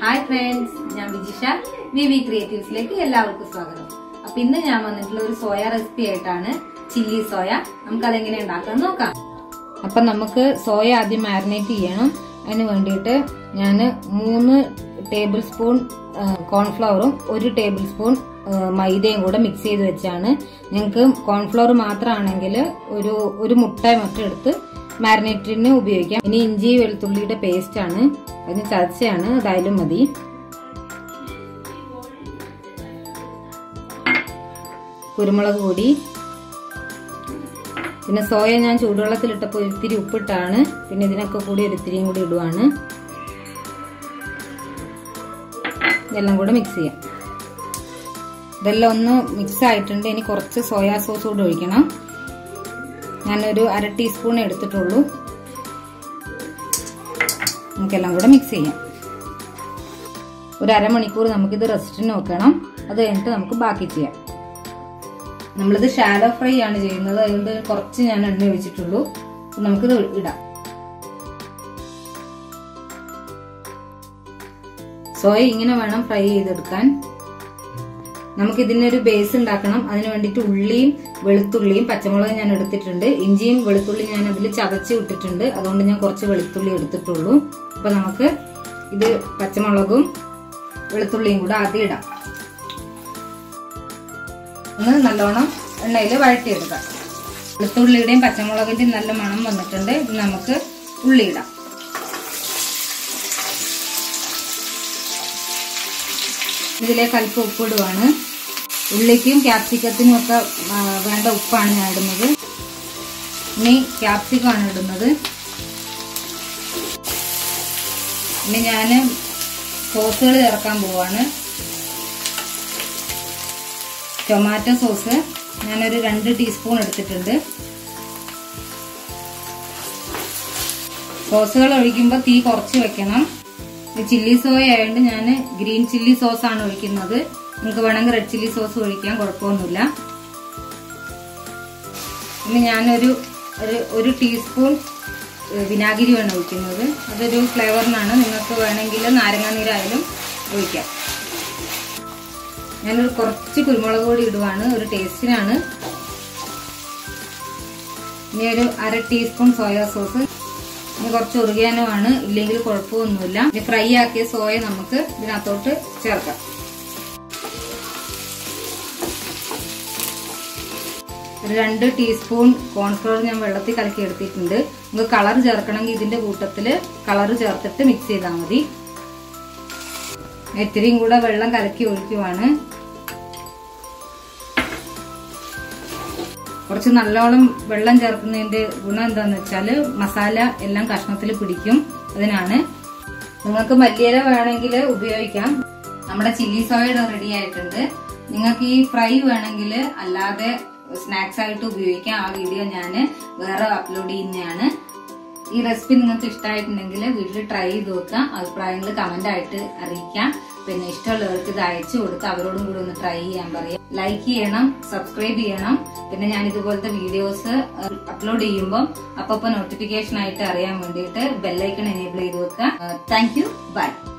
hi friends ഞാൻ Vijisha V V ക്രിയേറ്റീവ്സിലേക്ക് എല്ലാവർക്കും സ്വാഗതം അപ്പൊ ഇന്ന് ഞാൻ വന്നിട്ടുള്ള ഒരു സോയ റെസിപ്പി ആയിട്ടാണ് ചില്ലി സോയ നമുക്ക് അതെങ്ങനെ ഉണ്ടാക്കാൻ നോക്കാം അപ്പൊ നമുക്ക് സോയ ആദ്യം മാരിനേറ്റ് ചെയ്യണം അതിന് വേണ്ടിയിട്ട് ഞാൻ മൂന്ന് ടേബിൾ സ്പൂൺ കോൺഫ്ലവറും ഒരു ടേബിൾ സ്പൂൺ മൈദയും കൂടെ മിക്സ് ചെയ്ത് വെച്ചാണ് നിങ്ങൾക്ക് കോൺഫ്ലവർ മാത്രമാണെങ്കിൽ ഒരു ഒരു മുട്ട മറ്റും എടുത്ത് മാരിനേറ്റിന് ഉപയോഗിക്കാം ഇനി ഇഞ്ചി വെളുത്തുള്ളിയുടെ പേസ്റ്റ് ആണ് അതിന് ചതച്ചയാണ് അതായാലും മതി കുരുമുളക് പൊടി പിന്നെ സോയ ഞാൻ ചൂടുവെള്ളത്തിലിട്ടപ്പോൾ ഒരിത്തിരി ഉപ്പിട്ടാണ് പിന്നെ ഇതിനൊക്കെ കൂടി ഒരിത്തിരിയും കൂടി ഇടുവാണ് ഇതെല്ലാം കൂടെ മിക്സ് ചെയ്യാം ഇതെല്ലാം ഒന്ന് മിക്സ് ആയിട്ടുണ്ട് ഇനി കുറച്ച് സോയാ സോസ് കൂടെ ഒഴിക്കണം ഞാനൊരു അര ടീസ്പൂൺ എടുത്തിട്ടുള്ളൂ നമുക്കെല്ലാം കൂടെ മിക്സ് ചെയ്യാം ഒരു അരമണിക്കൂർ നമുക്കിത് റെസ്റ്റിന് വെക്കണം അത് കഴിഞ്ഞിട്ട് നമുക്ക് ബാക്കി ചെയ്യാം നമ്മളിത് ഷാലോ ഫ്രൈ ആണ് ചെയ്യുന്നത് അതുകൊണ്ട് കുറച്ച് ഞാൻ എണ്ണ ഒഴിച്ചിട്ടുള്ളൂ നമുക്കിത് ഇടാം സോയ ഇങ്ങനെ വേണം ഫ്രൈ ചെയ്തെടുക്കാൻ നമുക്ക് ഇതിനൊരു ബേസ് ഉണ്ടാക്കണം അതിന് വേണ്ടിയിട്ട് ഉള്ളിയും വെളുത്തുള്ളിയും പച്ചമുളകും ഞാൻ എടുത്തിട്ടുണ്ട് ഇഞ്ചിയും വെളുത്തുള്ളിയും ഞാൻ അതിൽ ചതച്ച് ഇട്ടിട്ടുണ്ട് അതുകൊണ്ട് ഞാൻ കുറച്ച് വെളുത്തുള്ളി എടുത്തിട്ടുള്ളൂ അപ്പൊ നമുക്ക് ഇത് പച്ചമുളകും വെളുത്തുള്ളിയും കൂടെ ആദ്യം ഇടാം ഒന്ന് നല്ലോണം എണ്ണയിൽ വഴറ്റിയെടുക്കാം വെളുത്തുള്ളിയുടെയും പച്ചമുളകിന്റെയും നല്ല മണം വന്നിട്ടുണ്ട് ഇത് നമുക്ക് ഉള്ളി ഇടാം ഇതിലേക്ക് അല്പം ഉപ്പിടുവാണ് ഉള്ളിക്കും ക്യാപ്സിക്കത്തിനും ഒക്കെ വേണ്ട ഉപ്പാണ് ഞാൻ ഇടുന്നത് ഇനി ക്യാപ്സിക്കമാണ് ഇടുന്നത് ഇനി ഞാൻ സോസുകൾ ചേർക്കാൻ പോവാണ് ടൊമാറ്റോ സോസ് ഞാനൊരു രണ്ട് ടീസ്പൂൺ എടുത്തിട്ടുണ്ട് സോസുകൾ ഒഴിക്കുമ്പോൾ തീ കുറച്ച് വെക്കണം ചില്ലി സോയ ആയതുകൊണ്ട് ഞാൻ ഗ്രീൻ ചില്ലി സോസ് ആണ് ഒഴിക്കുന്നത് നിങ്ങൾക്ക് വേണമെങ്കിൽ റെഡ് ചില്ലി സോസ് ഒഴിക്കാൻ കുഴപ്പമൊന്നുമില്ല ഇനി ഞാനൊരു ഒരു ഒരു ടീസ്പൂൺ വിനാഗിരിയാണ് ഒഴിക്കുന്നത് അതൊരു ഫ്ലേവറിനാണ് നിങ്ങൾക്ക് വേണമെങ്കിൽ നാരങ്ങാ നീരായാലും ഒഴിക്കാം ഞാനൊരു കുറച്ച് കുരുമുളക് പൊടി ഇടുവാണ് ഒരു ടേസ്റ്റിനാണ് ഇനി ഒരു അര ടീസ്പൂൺ സോയാ സോസ് ഇനി കുറച്ച് ഒറിഗാനമാണ് ഇല്ലെങ്കിൽ കുഴപ്പമൊന്നുമില്ല ഇനി ഫ്രൈ ആക്കിയ സോയ നമുക്ക് ഇതിനകത്തോട്ട് ചേർക്കാം ഒരു രണ്ട് ടീസ്പൂൺ കോൺഫ്ലോർ ഞാൻ വെള്ളത്തിൽ കലക്കി എടുത്തിട്ടുണ്ട് നമുക്ക് കളർ ചേർക്കണമെങ്കിൽ ഇതിന്റെ കൂട്ടത്തിൽ കളർ ചേർത്തിട്ട് മിക്സ് ചെയ്താൽ മതി ഇത്തിരിയും കൂടെ വെള്ളം കലക്കി ഒഴിക്കുവാണ് കുറച്ച് നല്ലോണം വെള്ളം ചേർക്കുന്നതിന്റെ ഗുണം എന്താന്ന് വെച്ചാല് മസാല എല്ലാം കഷ്ണത്തിൽ പിടിക്കും അതിനാണ് നിങ്ങൾക്ക് മല്ലിയില വേണമെങ്കിൽ ഉപയോഗിക്കാം നമ്മുടെ ചില്ലി സോയ റെഡി ആയിട്ടുണ്ട് നിങ്ങൾക്ക് ഈ ഫ്രൈ വേണമെങ്കിൽ അല്ലാതെ സ്നാക്സ് ആയിട്ട് ഉപയോഗിക്കാം ആ വീഡിയോ ഞാൻ വേറെ അപ്ലോഡ് ചെയ്യുന്നതാണ് ഈ റെസിപ്പി നിങ്ങൾക്ക് ഇഷ്ടമായിട്ടുണ്ടെങ്കിൽ വീട്ടിൽ ട്രൈ ചെയ്ത് നോക്കാം അഭിപ്രായങ്ങൾ കമന്റ് ആയിട്ട് അറിയിക്കാം പിന്നെ ഇഷ്ടമുള്ളവർക്ക് ഇത് അയച്ചു കൊടുത്ത് അവരോടും കൂടി ഒന്ന് ട്രൈ ചെയ്യാൻ പറയാം ലൈക്ക് ചെയ്യണം സബ്സ്ക്രൈബ് ചെയ്യണം പിന്നെ ഞാൻ ഇതുപോലത്തെ വീഡിയോസ് അപ്ലോഡ് ചെയ്യുമ്പോൾ അപ്പൊ നോട്ടിഫിക്കേഷൻ ആയിട്ട് അറിയാൻ വേണ്ടിയിട്ട് ബെല്ലൈക്കൺ എനേബിൾ ചെയ്ത് വെക്കാം താങ്ക് യു ബൈ